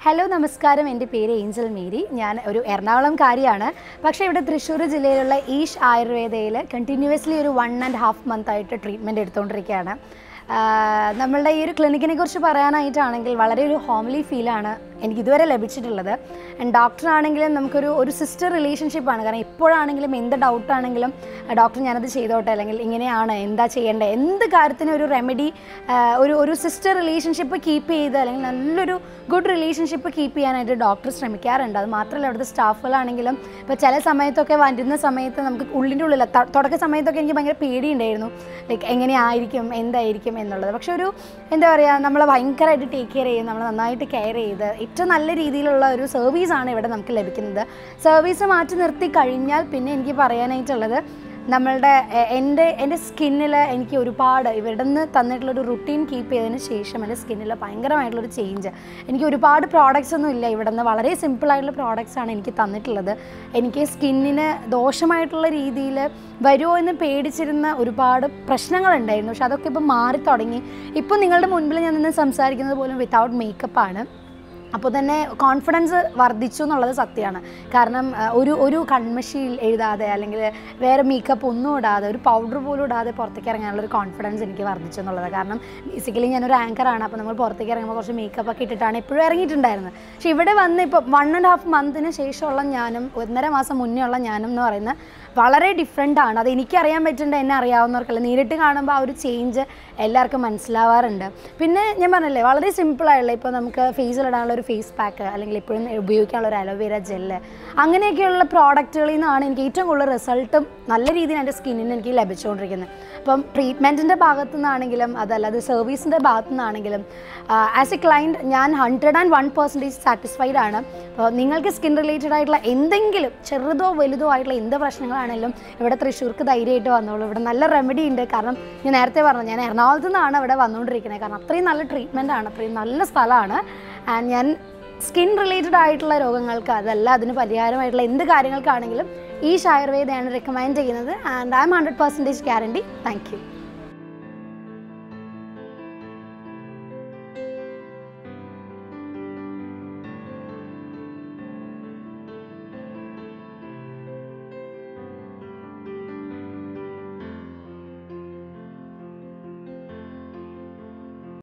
hello നമസ്കാരം എൻ്റെ പേര് ഏഞ്ചൽ മേരി ഞാൻ ഒരു എറണാകുളംകാരിയാണ് പക്ഷേ ഇവിടെ തൃശ്ശൂർ ജില്ലയിലുള്ള ഈഷ് ആയുർവേദയിൽ കണ്ടിന്യൂസ്ലി ഒരു വൺ ആൻഡ് ഹാഫ് മന്ത് ആയിട്ട് ട്രീറ്റ്മെൻറ്റ് എടുത്തുകൊണ്ടിരിക്കുകയാണ് ആഹ് നമ്മളുടെ ഈ ഒരു ക്ലിനിക്കിനെ കുറിച്ച് പറയാനായിട്ടാണെങ്കിൽ വളരെ ഒരു ഹോംലി ഫീലാണ് എനിക്ക് ഇതുവരെ ലഭിച്ചിട്ടുള്ളത് ആൻഡ് ഡോക്ടർ ആണെങ്കിലും നമുക്കൊരു ഒരു സിസ്റ്റർ റിലേഷൻഷിപ്പാണ് കാരണം എപ്പോഴാണെങ്കിലും എന്ത് ഡൗട്ടാണെങ്കിലും ഡോക്ടർ ഞാനത് ചെയ്തോട്ടെ അല്ലെങ്കിൽ ഇങ്ങനെയാണ് എന്താ ചെയ്യേണ്ടത് എന്ത് കാര്യത്തിനും ഒരു റെമഡി ഒരു ഒരു സിസ്റ്റർ റിലേഷൻഷിപ്പ് കീപ്പ് ചെയ്ത് അല്ലെങ്കിൽ നല്ലൊരു ഗുഡ് റിലേഷൻഷിപ്പ് കീപ്പ് ചെയ്യാനായിട്ട് ഡോക്ടർ ശ്രമിക്കാറുണ്ട് അത് മാത്രമല്ല അവിടുത്തെ സ്റ്റാഫുകളാണെങ്കിലും ഇപ്പോൾ ചില സമയത്തൊക്കെ വരുന്ന സമയത്ത് നമുക്ക് ഉള്ളിൻ്റെ ഉള്ളിൽ ത- തുടക്ക സമയത്തൊക്കെ എനിക്ക് ഭയങ്കര പേടിയുണ്ടായിരുന്നു ലൈക്ക് എങ്ങനെയായിരിക്കും എന്തായിരിക്കും എന്നുള്ളത് പക്ഷെ ഒരു എന്താ പറയുക നമ്മളെ ഭയങ്കരമായിട്ട് ടേക്ക് കെയർ ചെയ്യും നമ്മൾ നന്നായിട്ട് കെയർ ചെയ്ത് ഏറ്റവും നല്ല രീതിയിലുള്ള ഒരു സർവീസാണ് ഇവിടെ നമുക്ക് ലഭിക്കുന്നത് സർവീസ് മാറ്റി നിർത്തി കഴിഞ്ഞാൽ പിന്നെ എനിക്ക് പറയാനായിട്ടുള്ളത് നമ്മളുടെ എ- എൻ്റെ എൻ്റെ സ്കിന്നിൽ എനിക്ക് ഒരുപാട് ഇവിടെ നിന്ന് തന്നിട്ടുള്ളൊരു റുട്ടീൻ കീപ്പ് ചെയ്തതിന് ശേഷം എൻ്റെ സ്കിന്നിൽ ഭയങ്കരമായിട്ടുള്ളൊരു ചേഞ്ച് എനിക്ക് ഒരുപാട് പ്രോഡക്റ്റ്സ് ഒന്നും ഇല്ല ഇവിടെ നിന്ന് വളരെ സിമ്പിളായിട്ടുള്ള പ്രോഡക്റ്റ്സ് ആണ് എനിക്ക് തന്നിട്ടുള്ളത് എനിക്ക് സ്കിന്നിന് ദോഷമായിട്ടുള്ള രീതിയിൽ വരുമോ എന്ന് പേടിച്ചിരുന്ന ഒരുപാട് പ്രശ്നങ്ങളുണ്ടായിരുന്നു പക്ഷെ അതൊക്കെ ഇപ്പോൾ മാറി തുടങ്ങി ഇപ്പോൾ നിങ്ങളുടെ മുൻപിൽ ഞാൻ നിന്ന് സംസാരിക്കുന്നത് പോലും വിത്തൗട്ട് മേക്കപ്പാണ് അപ്പോൾ തന്നെ കോൺഫിഡൻസ് വർദ്ധിച്ചു എന്നുള്ളത് സത്യമാണ് കാരണം ആ, ഒരു ഒരു കൺമഷിയിൽ എഴുതാതെ അല്ലെങ്കിൽ വേറെ മേക്കപ്പ് ഒന്നും ഇടാതെ ഒരു പൗഡർ പോലും ഇടാതെ പുറത്തേക്ക് ഇറങ്ങാനുള്ള ഒരു കോൺഫിഡൻസ് എനിക്ക് വർദ്ധിച്ചു എന്നുള്ളത് കാരണം ബേസിക്കലി ഞാനൊരു ആങ്കറാണ് അപ്പോൾ നമ്മൾ പുറത്തേക്ക് ഇറങ്ങുമ്പോൾ കുറച്ച് മേക്കപ്പ് ഒക്കെ ഇട്ടിട്ടാണ് എപ്പോഴും ഇറങ്ങിയിട്ടുണ്ടായിരുന്നത് പക്ഷേ ഇവിടെ വന്ന് ഇപ്പോൾ വൺ ആൻഡ് ഹാഫ് മന്തിന് ശേഷമുള്ള ഞാനും ഒന്നര മാസം മുന്നേ ഉള്ള ഞാനും എന്ന് പറയുന്ന വളരെ ഡിഫറെൻ്റ് ആണ് അത് എനിക്കറിയാൻ പറ്റുന്നുണ്ട് എന്നെ അറിയാവുന്നവർക്കല്ല നേരിട്ട് കാണുമ്പോൾ ആ ഒരു ചേഞ്ച് എല്ലാവർക്കും മനസ്സിലാവാറുണ്ട് പിന്നെ ഞാൻ പറഞ്ഞില്ലേ വളരെ സിമ്പിളായുള്ള ഇപ്പോൾ നമുക്ക് ഫേസിലിടാനുള്ള ഒരു ഫേസ് പാക്ക് അല്ലെങ്കിൽ എപ്പോഴും ഉപയോഗിക്കാനുള്ള ഒരു അലോവേര ജെല്ല് അങ്ങനെയൊക്കെയുള്ള പ്രോഡക്റ്റുകളിൽ നിന്നാണ് എനിക്ക് ഏറ്റവും കൂടുതൽ റിസൾട്ടും നല്ല രീതിയിൽ എൻ്റെ സ്കിന്നിന് എനിക്ക് ലഭിച്ചുകൊണ്ടിരിക്കുന്നത് അപ്പം ട്രീറ്റ്മെൻറ്റിൻ്റെ ഭാഗത്തു നിന്നാണെങ്കിലും അതല്ലാതെ സർവീസിൻ്റെ ഭാഗത്തു നിന്നാണെങ്കിലും ആസ് എ ക്ലയൻറ്റ് ഞാൻ hundred and one percentage satisfied ആണ് അപ്പോൾ നിങ്ങൾക്ക് സ്കിൻ റിലേറ്റഡ് ആയിട്ടുള്ള എന്തെങ്കിലും ചെറുതോ വലുതോ ആയിട്ടുള്ള എന്ത് പ്രശ്നങ്ങളാണെങ്കിലും ഇവിടെ തൃശ്ശൂർക്ക് ധൈര്യമായിട്ട് വന്നോളൂ ഇവിടെ നല്ല റെമഡി ഉണ്ട് കാരണം ഞാൻ നേരത്തെ പറഞ്ഞു ഞാൻ എറണാകുളത്ത് നിന്നാണ് ഇവിടെ വന്നുകൊണ്ടിരിക്കുന്നത് കാരണം അത്രയും നല്ല ട്രീറ്റ്മെൻ്റ് ആണ് അത്രയും നല്ല സ്ഥലമാണ് ആൻഡ് ഞാൻ സ്കിൻ റിലേറ്റഡ് ആയിട്ടുള്ള രോഗങ്ങൾക്ക് അതല്ല അതിന് പരിഹാരമായിട്ടുള്ള എന്ത് കാര്യങ്ങൾക്കാണെങ്കിലും ഈ ആയുർവേദയാണ് റെക്കമെൻഡ് ചെയ്യുന്നത് and I'm hundred percentage guarantee thank U